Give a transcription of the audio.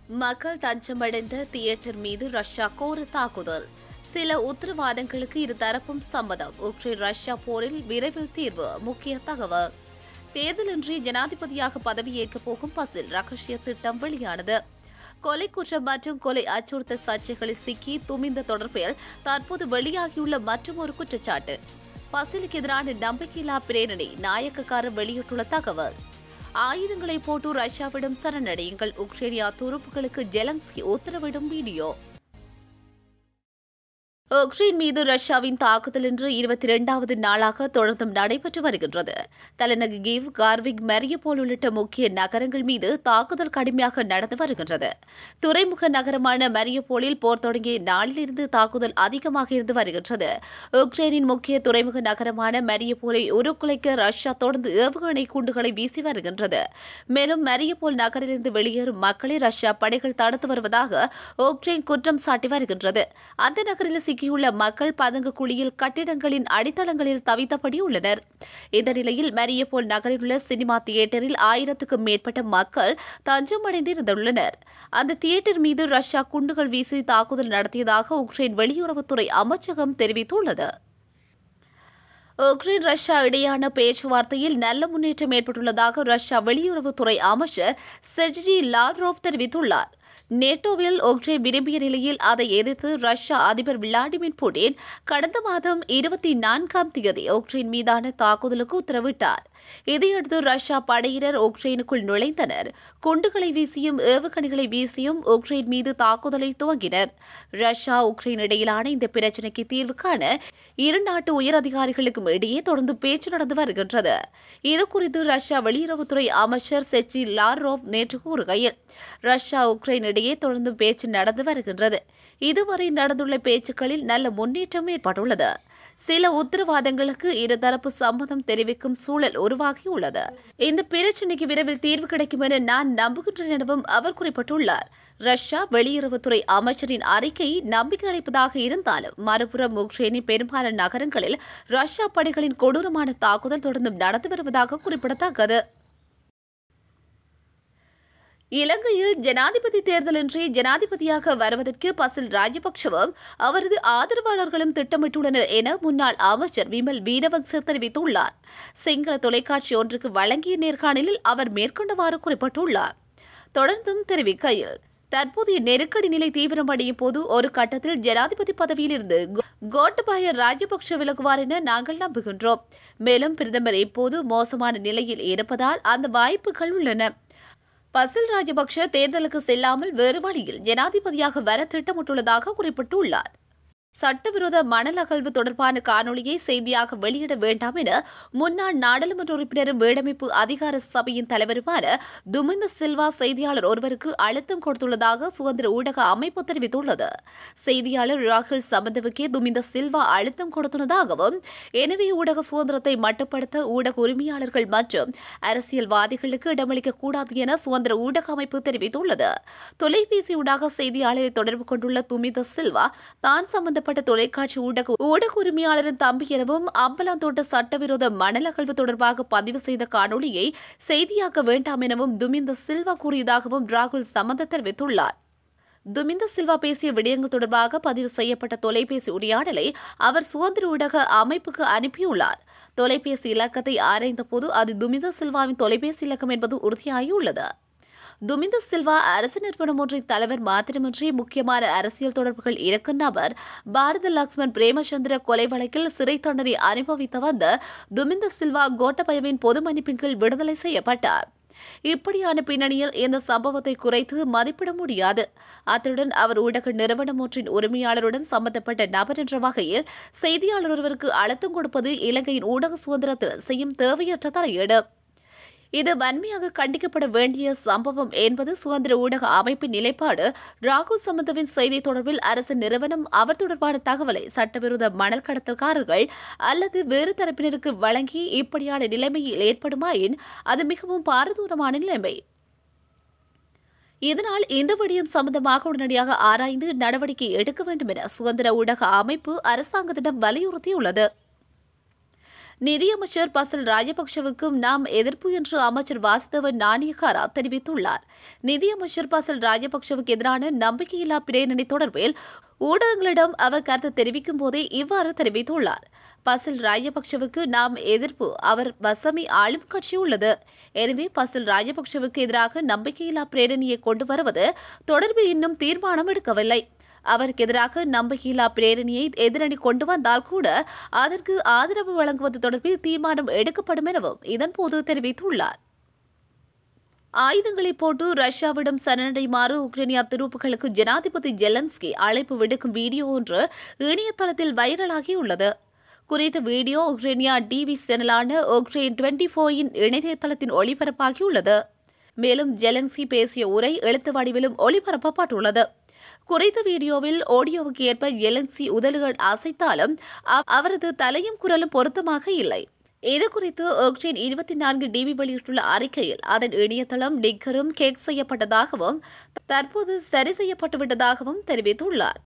மக்கள் தஞ்சமடைந்த தியேட்டர் மீது ரஷ்யா கோர தாக்குதல் சில உத்தரவாதங்களுக்கு இருதரப்பும் சம்மதம் உக்ரைன் ரஷ்யா போரில் விரைவில் தீர்வு முக்கிய தகவல் தேர்தலின்றி ஜனாதிபதியாக பதவியேற்கப் போகும் பசில் ரகசிய திட்டம் வெளியானது கொலை குற்றம் மற்றும் கொலை அச்சுறுத்தல் சர்ச்சைகளில் சிக்கி துமிந்த தொடர்பில் தற்போது வெளியாகியுள்ள மற்றொரு குற்றச்சாட்டு பசிலுக்கு எதிரான நம்பிக்கையில்லா பிரேரணை நாயக்கக்காரர் வெளியிட்டுள்ள தகவல் ஆயுதங்களை போட்டு ரஷ்யாவிடம் சரணடையுங்கள் உக்ரைனியா துருப்புகளுக்கு ஜெலன்ஸ்கி உத்தரவிடும் வீடியோ உக்ரைன் மீது ரஷ்யாவின் தாக்குதல் இன்று இருபத்தி இரண்டாவது நாளாக தொடர்ந்தும் நடைபெற்று வருகின்றது தலைநகர் கீவ் கார்விக் மெரியபோல் உள்ளிட்ட முக்கிய நகரங்கள் மீது தாக்குதல் கடுமையாக நடந்து வருகின்றது துறைமுக நகரமான மெரியபோலில் போர் தொடங்கிய நாளிலிருந்து தாக்குதல் அதிகமாக இருந்து வருகின்றது உக்ரைனின் முக்கிய துறைமுக நகரமான மெரியபோலை உருக்குலைக்க ரஷ்யா தொடர்ந்து ஏவுகணை குண்டுகளை வீசி வருகின்றது மேலும் மெரியபோல் நகரிலிருந்து வெளியேறும் மக்களை ரஷ்யா படைகள் தடுத்து வருவதாக உக்ரைன் குற்றம் சாட்டி வருகின்றது அந்த நகரில் சிக்கியுள்ள மக்கள் பதுங்கு குழியில் கட்டிடங்களின் அடித்தளங்களில் தவித்தபடி உள்ளனர் இந்த நிலையில் மெரியபோல் நகரில் உள்ள சினிமா தியேட்டரில் ஆயிரத்துக்கும் மேற்பட்ட மக்கள் தஞ்சமடைந்திருந்துள்ளனர் அந்த தியேட்டர் மீது ரஷ்யா குண்டுகள் வீசி தாக்குதல் நடத்தியதாக உக்ரைன் வெளியுறவுத்துறை அமைச்சகம் தெரிவித்துள்ளது உக்ரைன் ரஷ்யா இடையான பேச்சுவார்த்தையில் நல்ல முன்னேற்றம் ஏற்பட்டுள்ளதாக ரஷ்யா வெளியுறவுத்துறை அமைச்சர் செர்ஜி லாவ்ரோவ் தெரிவித்துள்ளார் நேட்டோவில் உக்ரைன் விரும்பிய நிலையில் அதை எதிர்த்து ரஷ்யா அதிபர் விளாடிமிர் புடின் கடந்த மாதம் இருபத்தி நான்காம் தேதி உக்ரைன் மீதான தாக்குதலுக்கு உத்தரவிட்டார் இதையடுத்து ரஷ்யா படையினர் உக்ரைனுக்குள் நுழைந்தனர் குண்டுகளை வீசியும் ஏவுகணைகளை வீசியும் உக்ரைன் மீது தாக்குதலை துவங்கினர் ரஷ்யா உக்ரைன் இடையிலான இந்த பிரச்சினைக்கு தீர்வு காண இரு நாட்டு உயர் அதிகாரிகளுக்கும் இடையே தொடர்ந்து பேச்சு நடந்து வருகின்றது இதுகுறித்து ரஷ்யா வெளியுறவுத்துறை அமைச்சர் செச்சி லாரோவ் நேற்று கூறுகையில் ரஷ்யா உக்ரைன் இடையே தொடர்ந்து பேச்சு நடந்து வருகின்றது இதுவரை நடந்துள்ள பேச்சுக்களில் நல்ல முன்னேற்றம் ஏற்பட்டுள்ளது சில உத்தரவாதங்களுக்கு இருதரப்பு சம்மதம் தெரிவிக்கும் சூழல் உருவாகியுள்ளது இந்த பிரச்சினைக்கு விரைவில் தீர்வு கிடைக்கும் என நான் நம்புகின்றேன் எனவும் அவர் குறிப்பிட்டுள்ளார் ரஷ்யா வெளியுறவுத்துறை அமைச்சரின் அறிக்கை நம்பிக்கை அளிப்பதாக இருந்தாலும் மறுபுறம் உக்ரைனின் பெரும்பாலான நகரங்களில் ரஷ்யா படைகளின் கொடூரமான தாக்குதல் தொடர்ந்தும் நடந்து வருவதாக குறிப்பிடத்தக்கது இலங்கையில் ஜனாதிபதி தேர்தலின்றி ஜனாதிபதியாக வருவதற்கு பசில் ராஜபக்சவும் அவரது ஆதரவாளர்களும் திட்டமிட்டுள்ளனர் என முன்னாள் அமைச்சர் விமல் வீரவங்ச தெரிவித்துள்ளார் சிங்கள தொலைக்காட்சி ஒன்றுக்கு வழங்கிய நேர்காணலில் அவர் மேற்கொண்டவாறு குறிப்பிட்டுள்ளார் தொடர்ந்தும் தெரிவிக்கையில் தற்போதைய நெருக்கடி நிலை தீவிரமடையும் போது ஒரு கட்டத்தில் ஜனாதிபதி பதவியிலிருந்து கோட்டபாய ராஜபக்ஷ விலகுவார் என நாங்கள் நம்புகின்றோம் மேலும் பிரதமர் இப்போது மோசமான நிலையில் இருப்பதால் அந்த வாய்ப்புகள் உள்ளன பசில் ராஜபக்ஷ தேர்தலுக்கு செல்லாமல் வேறு வழியில் ஜனாதிபதியாக வர திட்டமிட்டுள்ளதாக குறிப்பிட்டுள்ளார் சட்டவிரோத மணல் அகழ்வு தொடர்பான காணொலியை செய்தியாக வெளியிட வேண்டாம் என முன்னாள் நாடாளுமன்ற உறுப்பினரும் வேடமைப்பு அதிகார சபையின் தலைவருமான துமிந்த சில்வா செய்தியாளர் ஒருவருக்கு அழுத்தம் கொடுத்துள்ளதாக சுதந்திர ஊடக அமைப்பு தெரிவித்துள்ளது செய்தியாளர் ராகுல் சம்பந்தவுக்கே துமிந்த சில்வா அழுத்தம் கொடுத்துள்ளதாகவும் எனவே ஊடக சுதந்திரத்தை மட்டுப்படுத்த ஊடக உரிமையாளர்கள் மற்றும் அரசியல்வாதிகளுக்கு இடமளிக்க கூடாது என சுதந்திர ஊடக அமைப்பு தெரிவித்துள்ளது தொலைபேசி ஊடாக செய்தியாளரை தொடர்பு கொண்டுள்ள துமிந்த சில்வா தான் சம்பந்த சம்பந்தப்பட்ட தொலைக்காட்சி ஊடக ஊடக உரிமையாளரின் தம்பி எனவும் அம்பலாந்தோட்ட சட்டவிரோத மணல் அகழ்வு தொடர்பாக பதிவு செய்த காணொலியை செய்தியாக்க வேண்டாம் எனவும் துமிந்த சில்வா கூறியதாகவும் ராகுல் சமந்த தெரிவித்துள்ளார் துமிந்த சில்வா பேசிய விடயங்கள் தொடர்பாக பதிவு செய்யப்பட்ட தொலைபேசி உரையாடலை அவர் சுதந்திர ஊடக அமைப்புக்கு அனுப்பியுள்ளார் தொலைபேசி இலக்கத்தை ஆராய்ந்தபோது அது துமிந்த சில்வாவின் தொலைபேசி இலக்கம் என்பது உறுதியாகியுள்ளது துமிந்த சில்வா அரசு நிறுவனம் ஒன்றின் தலைவர் மாத்திரமின்றி முக்கியமான அரசியல் தொடர்புகள் இருக்கும் நபர் பாரத லக்ஷ்மன் பிரேமச்சந்திர கொலை வழக்கில் சிறை தண்டனை அனுபவித்து வந்த துமிந்த சில்வா கோட்டபயவின் பொது மன்னிப்பின் கீழ் விடுதலை செய்யப்பட்டார் இப்படியான பின்னணியில் இந்த சம்பவத்தை குறைத்து மதிப்பிட முடியாது அத்துடன் அவர் ஊடக நிறுவனம் ஒன்றின் உரிமையாளருடன் சம்பந்தப்பட்ட நபர் என்ற வகையில் செய்தியாளர் ஒருவருக்கு அழுத்தம் கொடுப்பது இலங்கையின் ஊடக சுதந்திரத்தில் செய்யும் தேவையற்ற தலையீடு இது வன்மையாக கண்டிக்கப்பட வேண்டிய சம்பவம் என்பது சுதந்திர ஊடக அமைப்பின் நிலைப்பாடு ராகுல் சம்பந்தவின் செய்தி தொடர்பில் அரசு நிறுவனம் அவர் தொடர்பான தகவலை சட்டவிரோத மணல் கடத்தல்காரர்கள் அல்லது வேறு தரப்பினருக்கு வழங்கி இப்படியான நிலைமையில் ஏற்படுமாயின் அது மிகவும் பாரதூரமான நிலைமை இதனால் இந்த விடயம் சம்பந்தமாக உடனடியாக ஆராய்ந்து நடவடிக்கை எடுக்க வேண்டும் என சுதந்திர ஊடக அமைப்பு அரசாங்கத்திடம் வலியுறுத்தியுள்ளது நிதியமைச்சர் பசல் ராஜபக்ஷவுக்கும் நாம் எதிர்ப்பு என்று அமைச்சர் வாசுதவன் நாணயக்காரா தெரிவித்துள்ளார் நிதியமைச்சர் பசல் ராஜபக்ஷவுக்கு எதிரான நம்பிக்கையில்லா பிரேரணை தொடர்பில் ஊடகங்களிடம் அவர் கருத்து தெரிவிக்கும் போதே இவ்வாறு தெரிவித்துள்ளார் பசில் ராஜபக்ஷவுக்கு நாம் எதிர்ப்பு அவர் வசமி ஆளும் கட்சி உள்ளது எனவே பசில் ராஜபக்ஷவுக்கு எதிராக நம்பிக்கையில்லா பிரேரணையை கொண்டு வருவது தொடர்பில் இன்னும் தீர்மானம் எடுக்கவில்லை அவருக்கு எதிராக நம்பிக்கையில்லா பிரேரணையை எதிரணி கொண்டு வந்தால் கூட அதற்கு ஆதரவு வழங்குவது தொடர்பில் தீர்மானம் எடுக்கப்படும் எனவும் இதன்போது தெரிவித்துள்ளார் ஆயுதங்களை போட்டு ரஷ்யாவிடம் சரணடையுமாறு உக்ரைனியா துருப்புகளுக்கு ஜனாதிபதி ஜெலன்ஸ்கி அழைப்பு விடுக்கும் வீடியோ ஒன்று இணையதளத்தில் வைரலாகியுள்ளது குறித்த வீடியோ உக்ரைனியா டிவி சேனலான உக்ரைன் டுவெண்டி ஃபோரின் இணையதளத்தின் ஒளிபரப்பாகியுள்ளது மேலும் ஜெலன்ஸ்கி பேசிய உரை எழுத்து வடிவிலும் ஒளிபரப்பப்பட்டுள்ளது குறித்த வீடியோவில் ஆடியோவுக்கு ஏற்ப எலன்சி உதடுகள் அசைத்தாலும் அவ- அவரது தலையும் குரலும் பொருத்தமாக இல்லை இது குறித்து ஒக்டேன் இருபத்தி நான்கு டிவி வெளியிட்டுள்ள அறிக்கையில் அதன் இணையதளம் டிக்கரும் கேக் செய்யப்பட்டதாகவும் தற்போது சரி செய்யப்பட்டு விட்டதாகவும் தெரிவித்துள்ளார்